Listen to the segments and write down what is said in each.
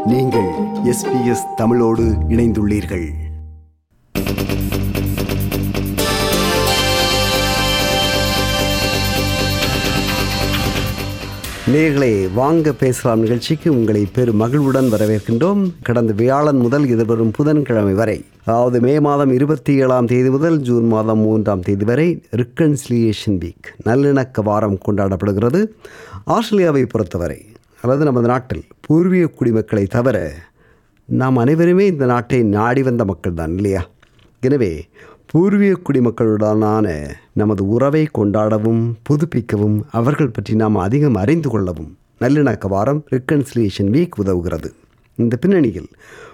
நீங்கள் எஸ்பிஎஸ் தமிழோடு இணைந்துள்ளீர்கள் நேர்களே வாங்க பேசலாம் நிகழ்ச்சிக்கு உங்களை பெரும் மகிழ்வுடன் வரவேற்கின்றோம் கடந்த வியாழன் முதல் எதிர்வரும் புதன்கிழமை வரை அதாவது மே மாதம் இருபத்தி ஏழாம் தேதி முதல் ஜூன் மாதம் மூன்றாம் தேதி வரை ரிக்கன்சிலியேஷன் வீக் நல்லிணக்க வாரம் கொண்டாடப்படுகிறது ஆஸ்திரேலியாவை பொறுத்தவரை அல்லது நமது நாட்டில் பூர்வீக குடிமக்களை தவிர நாம் அனைவருமே இந்த நாட்டை நாடி வந்த மக்கள் தான் இல்லையா எனவே பூர்வீக குடிமக்களுடனான நமது உறவை கொண்டாடவும் புதுப்பிக்கவும் அவர்கள் பற்றி நாம் அதிகம் அறிந்து கொள்ளவும் நல்லிணக்க வாரம் ரிக்கன்சிலியேஷன் வீக் உதவுகிறது இந்த பின்னணியில்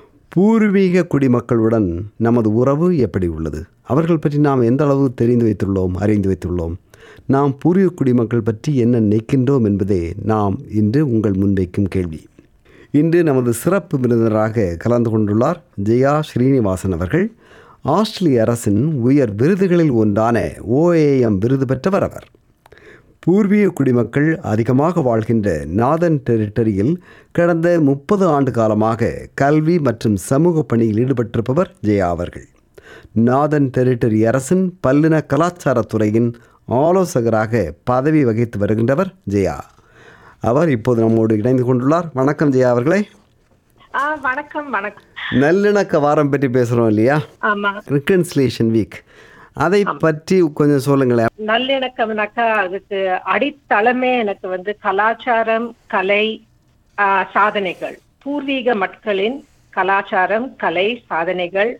பூர்வீக குடிமக்களுடன் நமது உறவு எப்படி உள்ளது அவர்கள் பற்றி நாம் எந்த அளவு தெரிந்து வைத்துள்ளோம் அறிந்து வைத்துள்ளோம் நாம் பூர்வீக குடிமக்கள் பற்றி என்ன நினைக்கின்றோம் என்பதே நாம் இன்று உங்கள் முன்வைக்கும் கேள்வி இன்று நமது சிறப்பு விருந்தினராக கலந்து கொண்டுள்ளார் ஜெயா ஸ்ரீனிவாசன் அவர்கள் ஆஸ்திரேலிய அரசின் உயர் விருதுகளில் ஒன்றான ஓஏஎம் விருது பெற்றவர் அவர் பூர்வீக குடிமக்கள் அதிகமாக வாழ்கின்ற நாதன் டெரிட்டரியில் கடந்த முப்பது ஆண்டு காலமாக கல்வி மற்றும் சமூக பணியில் ஈடுபட்டிருப்பவர் ஜெயா அவர்கள் நாதன் டெரிட்டரி அரசின் பல்லின கலாச்சாரத்துறையின் ஆலோசகராக பதவி வகித்து வருகின்றவர் ஜெயா அவர் இப்போது நம்மோடு இணைந்து கொண்டுள்ளார் வணக்கம் ஜெயா அவர்களே ஆ வணக்கம் வணக்கம் நல்லிணக்க வாரம் பற்றி பேசுகிறோம் இல்லையா ஆமா ரிகன்சிலேஷன் வீக் அதை பற்றி கொஞ்சம் சொல்லுங்களேன் நல்லிணக்கம்னாக்கா அதுக்கு அடித்தளமே எனக்கு வந்து கலாச்சாரம் கலை ஆ, சாதனைகள் பூர்வீக மக்களின் கலாச்சாரம் கலை சாதனைகள்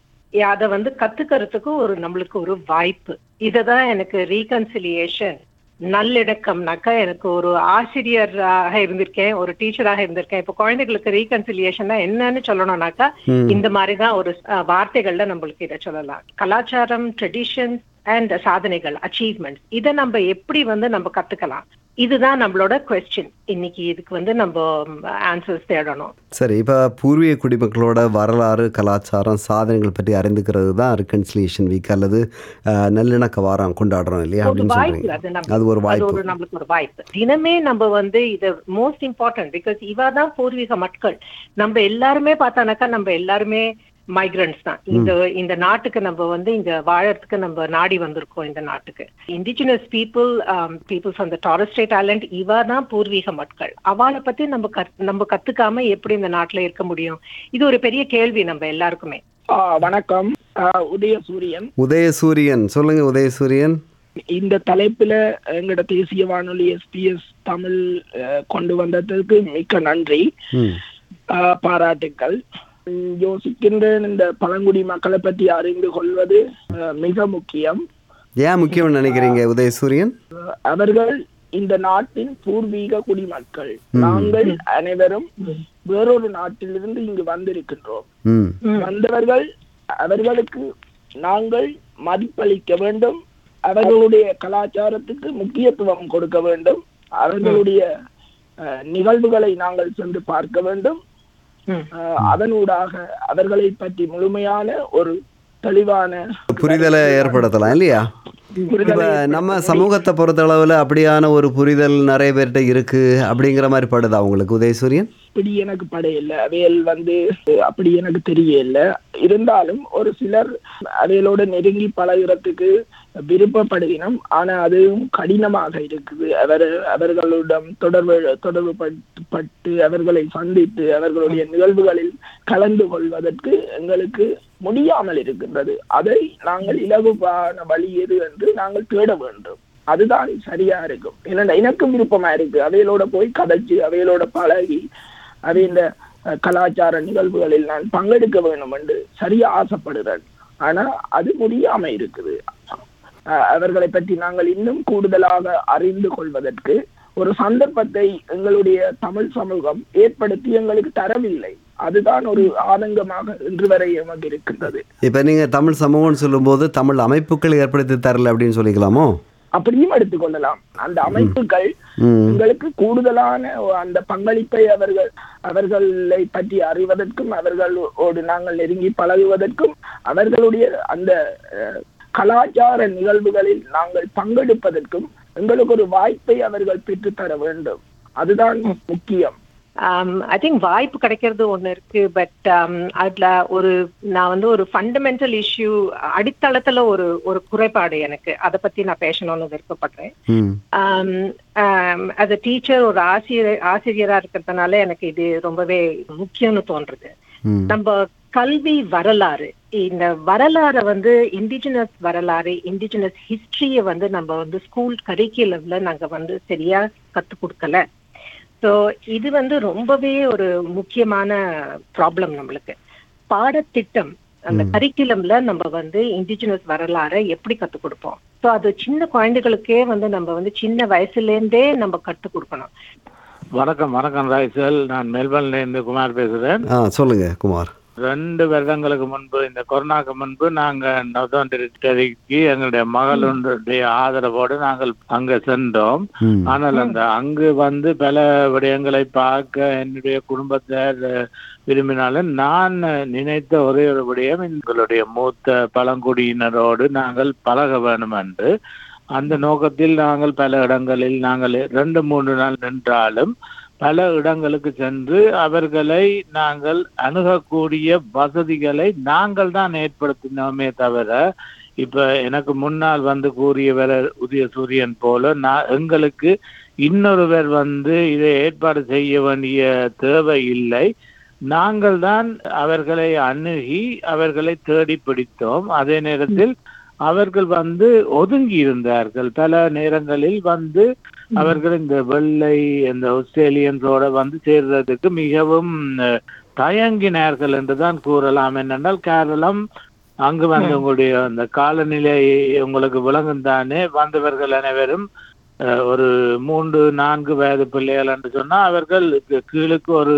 அதை வந்து கத்துக்கிறதுக்கு ஒரு நம்மளுக்கு ஒரு வாய்ப்பு இதுதான் எனக்கு ரீகன்சிலியேஷன் நல்லிணக்கம்னாக்கா எனக்கு ஒரு ஆசிரியராக இருந்திருக்கேன் ஒரு டீச்சராக இருந்திருக்கேன் இப்போ குழந்தைகளுக்கு ரீகன்சிலியேஷன் என்னன்னு சொல்லணும்னாக்கா இந்த மாதிரி தான் ஒரு அஹ், வார்த்தைகள்ல நம்மளுக்கு இதை சொல்லலாம் கலாச்சாரம் ட்ரெடிஷன்ஸ் அண்ட் சாதனைகள் அச்சீவ்மெண்ட்ஸ் இதை நம்ம எப்படி வந்து நம்ம கத்துக்கலாம் இதுதான் நம்மளோட கொஸ்டின் இன்னைக்கு இதுக்கு வந்து நம்ம ஆன்சர்ஸ் தேடணும் சரி இப்போ பூர்வீக குடிமக்களோட வரலாறு கலாச்சாரம் சாதனைகள் பற்றி அறிந்துக்கிறது தான் ரிகன்சிலேஷன் வீக் அல்லது அஹ், நல்லிணக்க வாரம் கொண்டாடுறோம் இல்லையா ஒரு அப்படின்னு வாய்ப்பு சொல்றீங்க அது நம்ம அது ஒரு அது வாய்ப்பு ஒரு நம்மளுக்கு ஒரு வாய்ப்பு தினமே நம்ம வந்து இது மோஸ்ட் இம்பார்ட்டன்ட் பிகாஸ் இவ தான் பூர்வீக மக்கள் நம்ம எல்லாருமே பார்த்தானாக்கா நம்ம எல்லாருமே மைக்ரண்ட்ஸ் தான் இந்த இந்த நாட்டுக்கு நம்ம வந்து இங்க வாழறதுக்கு நம்ம நாடி வந்திருக்கோம் இந்த நாட்டுக்கு indigenous people people from the Torres Strait island இவ தான் பூர்வீக மக்கள் அவளை பத்தி நம்ம கத்- நம்ம கத்துக்காம எப்படி இந்த நாட்டுல இருக்க முடியும் இது ஒரு பெரிய கேள்வி நம்ம எல்லாருக்குமே ஆ, வணக்கம் ஆ, உதயசூரியன் உதயசூரியன் சொல்லுங்க உதயசூரியன் இந்த தலைப்புல எங்களோட தேசிய வானொலி எஸ்பிஎஸ் தமிழ் அ, கொண்டு வந்ததுக்கு மிக்க நன்றி ம் ஆ, பாராட்டுக்கள் ம், யோசிக்கின்றேன் இந்த பழங்குடி மக்களை பற்றி அறிந்து கொள்வது அ, மிக முக்கியம் ஏன் முக்கியம்னு நினைக்கிறீங்க உதயசூரியன் அ, அவர்கள் இந்த நாட்டின் பூர்வீக குடிமக்கள் நாங்கள் அனைவரும் வேறொரு நாட்டிலிருந்து இங்கு வந்திருக்கின்றோம் ம் வந்தவர்கள் அவர்களுக்கு நாங்கள் மதிப்பளிக்க வேண்டும் அவர்களுடைய கலாச்சாரத்துக்கு முக்கியத்துவம் கொடுக்க வேண்டும் அவர்களுடைய அஹ், நிகழ்வுகளை நாங்கள் சென்று பார்க்க வேண்டும் ம். அஹ், அதனூடாக அவர்களை பற்றி முழுமையான ஒரு தெளிவான புரிதலை ஏற்படுத்தலாம் இல்லையா இப்போ நம்ம சமூகத்தை பொறுத்தளவில் அப்படியான ஒரு புரிதல் நிறைய பேர்கிட்ட இருக்கு அப்படிங்கிற மாதிரி படுதா உங்களுக்கு உதயசூரியன் அப்படி எனக்கு படையில்லை அவையல் வந்து அப்படி எனக்கு தெரியல இருந்தாலும் ஒரு சிலர் அவைகளோட நெருங்கி பழகுறதுக்கு விருப்பப்படுகினோம் ஆனா அதுவும் கடினமாக இருக்குது அவர் அவர்களிடம் தொடர்பு தொடர்பு பட்டு- பட்டு அவர்களை சந்தித்து அவர்களுடைய நிகழ்வுகளில் கலந்து கொள்வதற்கு எங்களுக்கு முடியாமல் இருக்கின்றது அதை நாங்கள் இலகுவான வழி எது என்று நாங்கள் தேட வேண்டும் அதுதான் சரியா இருக்கும் என்னடா எனக்கும் விருப்பமா இருக்கு அவைகளோட போய் கதைச்சு அவைகளோட பழகி அவை இந்த அஹ், கலாச்சார நிகழ்வுகளில் நான் பங்கெடுக்க வேண்டும் என்று சரியா ஆசைப்படுறேன் ஆனா அது முடியாம இருக்குது அஹ், அவர்களை பற்றி நாங்கள் இன்னும் கூடுதலாக அறிந்து கொள்வதற்கு ஒரு சந்தர்ப்பத்தை எங்களுடைய தமிழ் சமூகம் ஏற்படுத்தி எங்களுக்கு தரவில்லை அதுதான் ஒரு ஆதங்கமாக இன்று வரை எமக்கு இருக்கின்றது இப்போ நீங்கள் தமிழ் சமூகம்னு சொல்லும்போது தமிழ் அமைப்புகள் ஏற்படுத்தி தரல அப்படின்னு சொல்லிக்கலாமோ அப்படியும் எடுத்துக்கொள்ளலாம் அந்த அமைப்புகள் ம் எங்களுக்கு கூடுதலான அந்த பங்களிப்பை அவர்கள் அவர்களை பற்றி அறிவதற்கும் அவர்களோடு நாங்கள் நெருங்கி பழகுவதற்கும் அவர்களுடைய அந்த அஹ், கலாச்சார நிகழ்வுகளில் நாங்கள் பங்கெடுப்பதற்கும் எங்களுக்கு ஒரு வாய்ப்பை அவர்கள் பெற்றுத்தர வேண்டும் அதுதான் முக்கியம் ஐ திங்க் வாய்ப்பு கிடைக்கிறது ஒண்ணு இருக்கு பட் அதுல ஒரு நான் வந்து ஒரு ஃபண்டமெண்டல் இஷ்யூ அடித்தளத்துல ஒரு ஒரு குறைபாடு எனக்கு அதை பத்தி நான் பேசணும்னு விருப்பப்படுறேன் ம் as a டீச்சர் ஒரு ஆசிரியர் ஆசிரியரா இருக்கிறதுனால எனக்கு இது ரொம்பவே முக்கியம்னு தோன்றுது ம் நம்ம கல்வி வரலாறு இந்த வரலாறை வந்து இண்டிஜினஸ் வரலாறு இண்டிஜினஸ் ஹிஸ்டரிய வந்து நம்ம வந்து ஸ்கூல் கரிக்குலம்ல நாங்க வந்து சரியா கத்து கொடுக்கல ஸோ இது வந்து ரொம்பவே ஒரு முக்கியமான ப்ராப்ளம் நம்மளுக்கு பாடத்திட்டம் அந்த கரிக்குலம்ல நம்ம வந்து இண்டிஜினஸ் வரலாறை எப்படி கத்து கொடுப்போம் ஸோ அது சின்ன குழந்தைகளுக்கே வந்து நம்ம வந்து சின்ன வயசுல இருந்தே நம்ம கத்து கொடுக்கணும் வணக்கம் வணக்கம் ராய்சல் நான் மெல்பர்ன்ல இருந்து குமார் பேசுறேன் ஆ சொல்லுங்க குமார் ரெண்டு வருடங்களுக்கு முன்பு இந்த கொரோனாக்கு முன்பு நாங்க நவதான் டெரிட்டரிக்கு எங்களுடைய மகளுடைய ஆதரவோடு நாங்கள் அங்க சென்றோம் ம் ஆனால் அந்த அங்கு வந்து பல விடயங்களை பார்க்க என்னுடைய குடும்பத்தார் விரும்பினாலும் நான் நினைத்த ஒரே ஒரு விடயம் எங்களுடைய மூத்த பழங்குடியினரோடு நாங்கள் பழக வேண்டும் என்று அந்த நோக்கத்தில் நாங்கள் பல இடங்களில் நாங்கள் ரெண்டு மூன்று நாள் நின்றாலும் பல இடங்களுக்கு சென்று அவர்களை நாங்கள் அணுகக்கூடிய வசதிகளை நாங்கள் தான் ஏற்படுத்தினோமே தவிர இப்ப எனக்கு முன்னால் வந்து கூறியவர் உதய சூரியன் போல நான் எங்களுக்கு இன்னொருவர் வந்து இதை ஏற்பாடு செய்ய வேண்டிய தேவை இல்லை நாங்கள் தான் அவர்களை அணுகி அவர்களை தேடி பிடித்தோம் அதே நேரத்தில் அவர்கள் வந்து ஒதுங்கி இருந்தார்கள் பல நேரங்களில் வந்து அவர்கள் இந்த வெள்ளை இந்த ஆஸ்திரேலியன்ஸோட வந்து சேர்றதுக்கு மிகவும் அஹ், தயங்கினார்கள் என்றுதான் கூறலாம் என்னென்றால் காரணம் அங்கு வந்து உங்களுடைய அந்த காலநிலை உங்களுக்கு விளங்கும் தானே வந்தவர்கள் அனைவரும் அஹ், ஒரு மூன்று நான்கு வயது பிள்ளைகள் என்று சொன்னா அவர்கள் கீ- கீழுக்கு ஒரு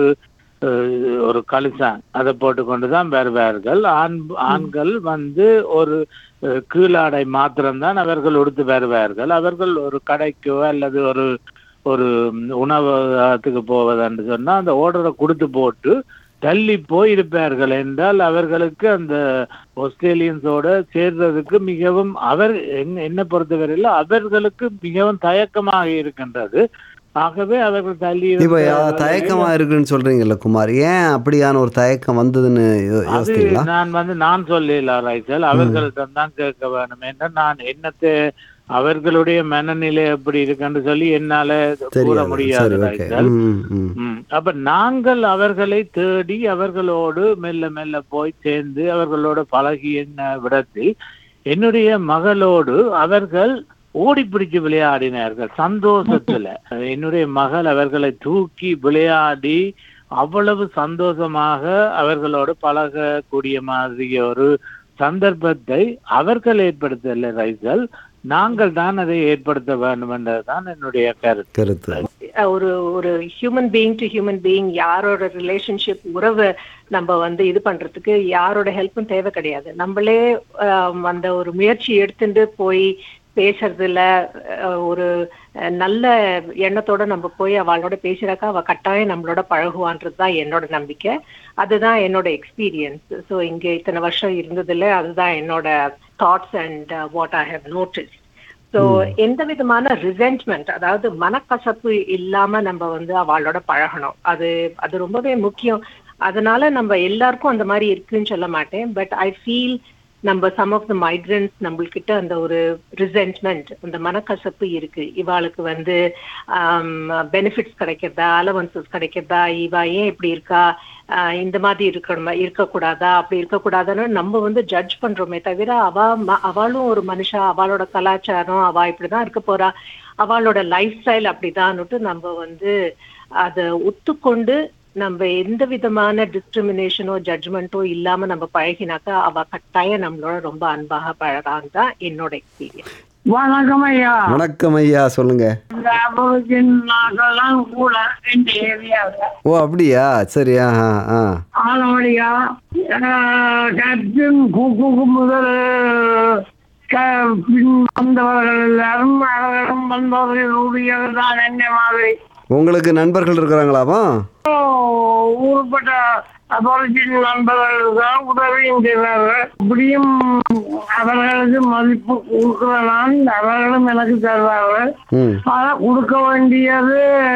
அஹ், ஒரு கலிசான் அதை போட்டுக்கொண்டு தான் வருவார்கள் ஆண் ஆண்கள் வந்து ஒரு அஹ், கீழாடை மாத்திரம்தான் அவர்கள் உடுத்து வருவார்கள் அவர்கள் ஒரு கடைக்கோ அல்லது ஒரு ஒரு உணவகத்துக்கு போவதென்று சொன்னா அந்த ஓர்டரை கொடுத்து போட்டு தள்ளி போய் இருப்பார்கள் என்றால் அவர்களுக்கு அந்த ஆஸ்திரேலியன்ஸோட சேர்றதுக்கு மிகவும் அவர் என்ன- என்னை பொறுத்தவரையில் அவர்களுக்கு மிகவும் தயக்கமாக இருக்கின்றது ஆகவே அவர்கள் தள்ளி இப்போ இருந்த தயக்கமா இருக்குன்னு சொல்றீங்கல்ல குமார் ஏன் அப்படியான ஒரு தயக்கம் வந்ததுன்னு யோ- அது யோசித்தீங்களா நான் வந்து நான் சொல்லல ராய்சல் அவர்களிடம் தான் கேட்க வேணும் ஏன்னா நான் என்னத்தை அவர்களுடைய மனநிலை எப்படி இருக்குன்னு சொல்லி என்னால கூற தெரியாது முடியாது சரி ஓகே ராய்சல் ம் ம் ம். அப்ப நாங்கள் அவர்களை தேடி அவர்களோடு மெல்ல மெல்ல போய் சேர்ந்து அவர்களோட பழகி என்ன விடத்தில் என்னுடைய மகளோடு அவர்கள் ஓடி பிடிச்சு விளையாடினார்கள் சந்தோஷத்துல என்னுடைய மகள் அவர்களை தூக்கி விளையாடி அவ்வளவு சந்தோஷமாக அவர்களோடு பழகக்கூடிய மாதிரி ஒரு சந்தர்ப்பத்தை அவர்கள் ஏற்படுத்தல ரைசல் நாங்கள் தான் அதை ஏற்படுத்த வேண்டும் என்றதுதான் என்னுடைய கருத்து கருத்து ஒரு ஒரு human being to human being யாரோட ரிலேஷன்ஷிப் உறவை நம்ம வந்து இது பண்றதுக்கு யாரோட ஹெல்ப்பும் தேவை கிடையாது நம்மளே ஆம், அந்த ஒரு முயற்சி எடுத்துட்டு போய் பேசுறதுல அஹ், ஒரு அஹ், நல்ல எண்ணத்தோட நம்ம போய் அவளோட பேசுறாக்கா அவ கட்டாயம் நம்மளோட பழகுவான்றது தான் என்னோட நம்பிக்கை அதுதான் என்னோட எக்ஸ்பீரியன்ஸ் ஸோ இங்க இத்தனை வருஷம் இருந்ததுல அதுதான் என்னோட thoughts and what I have notice so எந்த விதமான ரிசென்ட்மெண்ட் அதாவது மனக்கசப்பு இல்லாம நம்ம வந்து அவளோட பழகணும் அது அது ரொம்பவே முக்கியம் அதனால நம்ம எல்லாருக்கும் அந்த மாதிரி இருக்குன்னு சொல்ல மாட்டேன் பட் ஐ ஃபீல் நம்ம சம் ஆஃப் த மைக்ரன்ஸ் நம்மள்கிட்ட அந்த ஒரு ரிசென்ட்மெண்ட் அந்த மனக்கசப்பு இருக்கு இவாளுக்கு வந்து பெனிஃபிட்ஸ் கிடைக்கிறதா அலவன்சஸ் கிடைக்கிறதா இவா ஏன் இப்படி இருக்கா ஆஹ் இந்த மாதிரி இருக்கணுமா இருக்கக்கூடாதா அப்படி இருக்கக்கூடாதுன்னு நம்ம வந்து ஜட்ஜ் பண்றோமே தவிர அவ ம- அவளும் ஒரு மனுஷா அவளோட கலாச்சாரம் அவ இப்படிதான் இருக்க போறா அவளோட லைஃப் ஸ்டைல் அப்படிதான்னுட்டு நம்ம வந்து அதை ஒத்துக்கொண்டு நம்ம எந்த விதமான டிஸ்கிரிமினேஷனோ ஜட்ஜ்மெண்ட்டோ இல்லாம நம்ம பழகினாக்கா அவ கட்டாயம் நம்மளோட ரொம்ப அன்பாக பழகான்னு தான் என்னோட எக்ஸ்பீரியன்ஸ் வணக்கம் ஐயா வணக்கம் ஐயா சொல்லுங்க இந்த அபோஜன் நாங்கெல்லாம் கூட இந்த ஏரியாவில் ஓ அப்படியா சரி ஆ ஆ ஆ ஆனவழியா கேப்டன் குக்கு முதல் க- பின் வந்தவர்கள் எல்லாரும் அவர்களும் வந்தவர்களுடைய தான் என்ன மாதிரி உங்களுக்கு நண்பர்கள் இருக்கிறாங்களாமா ஓ, ஊருப்பட்ட அபாரிஜின் நண்பர்களுக்கு உதவியும் செய்வார்கள் இப்படியும் அவர்களுக்கு மதிப்பு கொடுக்கிறேன் அவர்களும் எனக்கு தருவார்கள் ம் ஆனா கொடுக்க வேண்டியது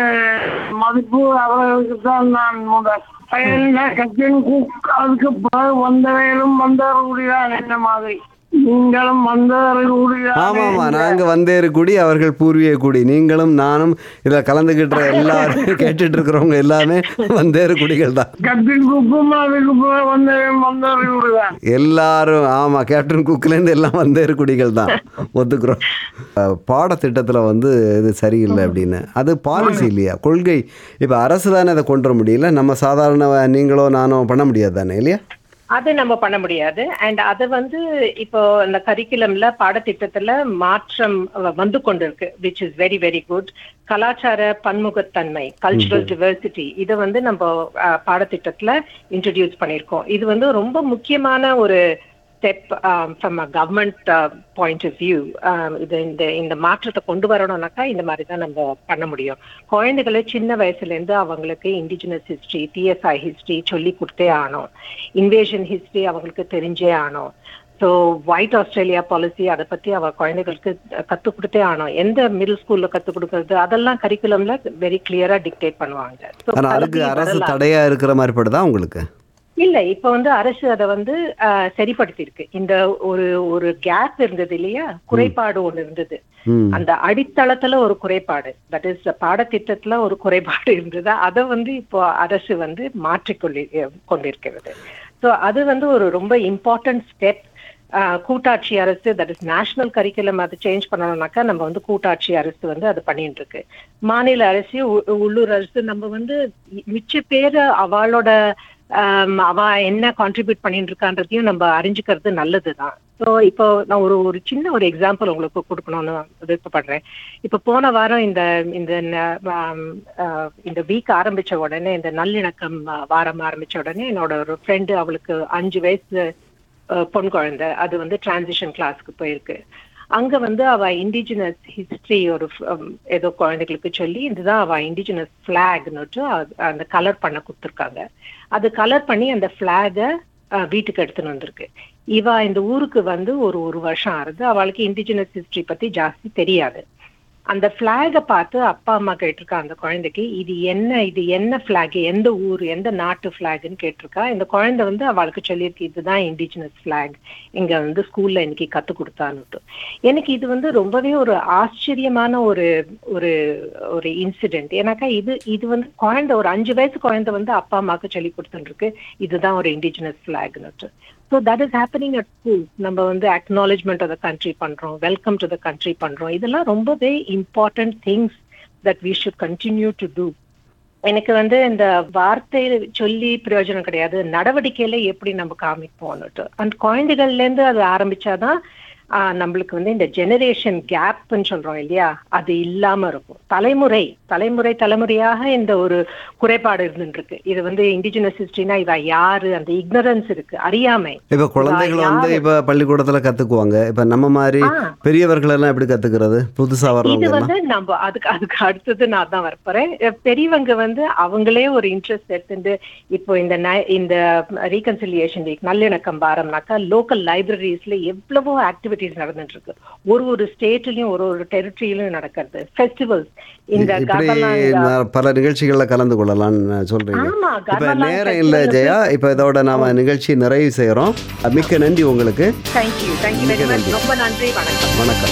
மதிப்பு அவர்களுக்கு தான் நான் முதல் கட்சியின் அதுக்கு பிறகு வந்தவர்களும் வந்தவர்களுடையதான் என்ன மாதிரி நீங்களும் வந்தவர்களுடைய ஆமா ஆமா நாங்க வந்தேறு கூடி அவர்கள் பூர்வீக கூடி நீங்களும் நானும் இதுல கலந்துகிட்ட எல்லாரும் கேட்டுட்டு இருக்கிறவங்க எல்லாமே வந்தேறு குடிகள் தான் கட்சியின் குப்பும் அதுக்கு பிறகு வந்தவன் வந்தவர்களுடையதான் எல்லாரும் ஆமா கேப்டன் குக்லேருந்து எல்லாம் வந்தேறு குடிகள் தான் ஒத்துக்கிறோம் அஹ், பாடத்திட்டத்துல வந்து இது சரியில்லை அப்படின்னு அது பாலிசி இல்லையா கொள்கை இப்ப அரசு தானே அதை கொண்டு வர முடியல நம்ம சாதாரண நீங்களோ நானோ பண்ண முடியாது தானே இல்லையா அது நம்ம பண்ண முடியாது அண்ட் அது வந்து இப்போ இந்த கரிக்குலம்ல பாடத்திட்டத்துல மாற்றம் வந்து கொண்டிருக்கு which is very very good கலாச்சார பன்முகத்தன்மை கல்ச்சுரல் டிவர்சிட்டி இதை வந்து நம்ம அஹ், பாடத்திட்டத்துல இன்ட்ரடியூஸ் பண்ணியிருக்கோம் இது வந்து ரொம்ப முக்கியமான ஒரு step from a government point of view இது இந்த இந்த மாற்றத்தை கொண்டு வரணும்னாக்கா இந்த மாதிரி தான் நம்ம பண்ண முடியும் குழந்தைகளை சின்ன வயசுல இருந்து அவங்களுக்கு இண்டிஜினஸ் ஹிஸ்டரி டிஎஸ்ஐ ஹிஸ்டரி சொல்லி கொடுத்தே ஆனோம் இன்வேஷன் ஹிஸ்டரி அவங்களுக்கு தெரிஞ்சே ஆனோம் ஸோ ஒயிட் ஆஸ்திரேலியா பாலிசி அதை பத்தி அவ குழந்தைகளுக்கு கற்றுக் கொடுத்தே ஆனோம் எந்த மிடில் ஸ்கூல்ல கற்றுக் கொடுக்கறது அதெல்லாம் கரிக்குலம்ல வெரி கிளியரா டிக்டேட் பண்ணுவாங்க So, ஆனா அதுக்கு கல்வி அரசு வரலாறு- தடையா இருக்கிற மாதிரி படுதா உங்களுக்கு இல்ல இப்ப வந்து அரசு அதை வந்து ஆஹ், சரிப்படுத்தியிருக்கு இந்த ஒரு ஒரு கேப் இருந்தது இல்லையா குறைபாடு ஒண்ணு இருந்தது ம் அந்த அடித்தளத்துல ஒரு குறைபாடு தட் இஸ் பாடத்திட்டத்துல ஒரு குறைபாடு இருந்தது அதை வந்து இப்போ அரசு வந்து மாற்றிக்கொள்ளி கொண்டிருக்கிறது ஸோ அது வந்து ஒரு ரொம்ப இம்பார்ட்டன்ட் ஸ்டெப் கூட்டாட்சி அரசு தட் இஸ் நேஷனல் கரிக்குலம் அதை சேஞ்ச் பண்ணணும்னாக்கா நம்ம வந்து கூட்டாட்சி அரசு வந்து அது பண்ணிட்டு இருக்கு மாநில அரசு உ- உள்ளூர் அரசு நம்ம வந்து மிச்ச பேர் அவளோட ஆம், அவ என்ன கான்ட்ரிபியூட் பண்ணிட்டு இருக்கான்றதையும் நம்ம அறிஞ்சுக்கிறது நல்லதுதான் ஸோ இப்போ நான் ஒரு ஒரு சின்ன ஒரு எக்ஸாம்பிள் உங்களுக்கு கொடுக்கணும்னு விருப்பப்படுறேன் இப்போ போன வாரம் இந்த இந்த ந- ஆம், ஆஹ், இந்த வீக் ஆரம்பிச்ச உடனே இந்த நல்லிணக்கம் ஆஹ், வாரம் ஆரம்பிச்ச உடனே என்னோட ஒரு ஃப்ரெண்டு அவளுக்கு அஞ்சு வயசு ஆஹ், பொன் குழந்தை அது வந்து டிரான்சிஷன் கிளாஸ்க்கு போயிருக்கு அங்க வந்து அவ இண்டிஜினஸ் ஹிஸ்டரி ஒரு ஹம், ஏதோ குழந்தைகளுக்கு சொல்லி இதுதான் அவ இண்டிஜினஸ் ஃபிளாக்னுட்டு அந்த கலர் பண்ண கொடுத்துருக்காங்க அது கலர் பண்ணி அந்த ஃபிளாகை வீட்டுக்கு எடுத்துன்னு வந்திருக்கு இவ இந்த ஊருக்கு வந்து ஒரு ஒரு வருஷம் ஆறுது அவளுக்கு இண்டிஜினஸ் ஹிஸ்டரி பத்தி ஜாஸ்தி தெரியாது அந்த ஃபிளாகை பார்த்து அப்பா அம்மா கேட்டிருக்கா அந்த குழந்தைக்கு இது என்ன இது என்ன ஃபிளாக் எந்த ஊர் எந்த நாட்டு ஃபிளாக்னு கேட்டிருக்கா இந்த குழந்தை வந்து அவளுக்கு சொல்லியிருக்கு இதுதான் இண்டிஜினஸ் ஃபிளாக் இங்க வந்து ஸ்கூல்ல இன்னைக்கு கத்து கொடுத்தான்னுட்டு எனக்கு இது வந்து ரொம்பவே ஒரு ஆச்சரியமான ஒரு ஒரு ஒரு இன்சிடென்ட் ஏன்னாக்கா இது இது வந்து குழந்தை ஒரு அஞ்சு வயசு குழந்தை வந்து அப்பா அம்மாவுக்கு சொல்லி கொடுத்துருக்கு இதுதான் ஒரு இண்டிஜினஸ் ஃபிளாக்னுட்டு so that is happening at school நம்ம வந்து அக்னாலேஜ்மெண்ட் ஆஃப் த கண்ட்ரி பண்றோம் வெல்கம் டு த கண்ட்ரி பண்றோம் இதெல்லாம் ரொம்பவே important things that we should continue to do எனக்கு வந்து இந்த வார்த்தை சொல்லி பிரயோஜனம் கிடையாது நடவடிக்கையில எப்படி நம்ம காமிப்போம்னுட்டு அந்த குழந்தைகள்ல இருந்து அது ஆரம்பிச்சாதான் ஆஹ், நம்மளுக்கு வந்து இந்த ஜெனரேஷன் கேப்னு சொல்றோம் இல்லையா அது இல்லாம இருக்கும் தலைமுறை தலைமுறை தலைமுறையாக இந்த ஒரு குறைபாடு இருந்துட்டு இருக்கு இது வந்து இண்டிஜினஸ் ஹிஸ்டரினா இவ யாரு அந்த இக்னரன்ஸ் இருக்கு அறியாமை இப்ப குழந்தைகள் வந்து இப்ப பள்ளிக்கூடத்துல கத்துக்குவாங்க இப்ப நம்ம மாதிரி ஆ. பெரியவர்கள் எல்லாம் எப்படி கத்துக்கிறது புதுசா இது வர்றவங்க எல்லாம் வந்து நம்ம அதுக்கு அதுக்கு அடுத்தது நான் தான் வரப்போறேன் அஹ் பெரியவங்க வந்து அவங்களே ஒரு இன்ட்ரெஸ்ட் எடுத்துட்டு இப்போ இந்த நை- இந்த ரீகன்சிலியேஷன் வீக் நல்லிணக்கம் வாரம்னாக்கா லோக்கல் லைப்ரரிஸ்ல எவ்வளவோ ஆக்டிவிட்டிஸ் நடந்துட்டு இருக்கு ஒரு ஒரு ஸ்டேட்லயும் ஒரு ஒரு டெரிட்டரியிலும் நடக்கிறது ஃபெஸ்டிவல்ஸ் இந்த இப்படி கதலாங்க நான் பல நிகழ்ச்சிகள்ல கலந்து கொள்ளலாம்னு சொல்றீங்க ஆமா இப்ப கதலாங் நேரம் இல்ல ஜெயா இப்ப இதோட நாம நிகழ்ச்சி நிறைவு செய்யறோம் மிக்க நன்றி உங்களுக்கு தேங்க்யூ தேங்க்யூ வெரி மச் ரொம்ப நன்றி வணக்கம் வணக்கம்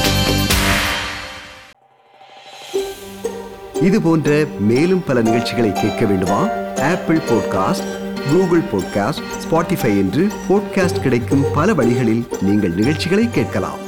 இது போன்ற மேலும் பல நிகழ்ச்சிகளை கேட்க வேண்டுமா Apple podcast Google podcast Spotify என்று பாட்காஸ்ட் கிடைக்கும் பல வழிகளில் நீங்கள் நிகழ்ச்சிகளை கேட்கலாம்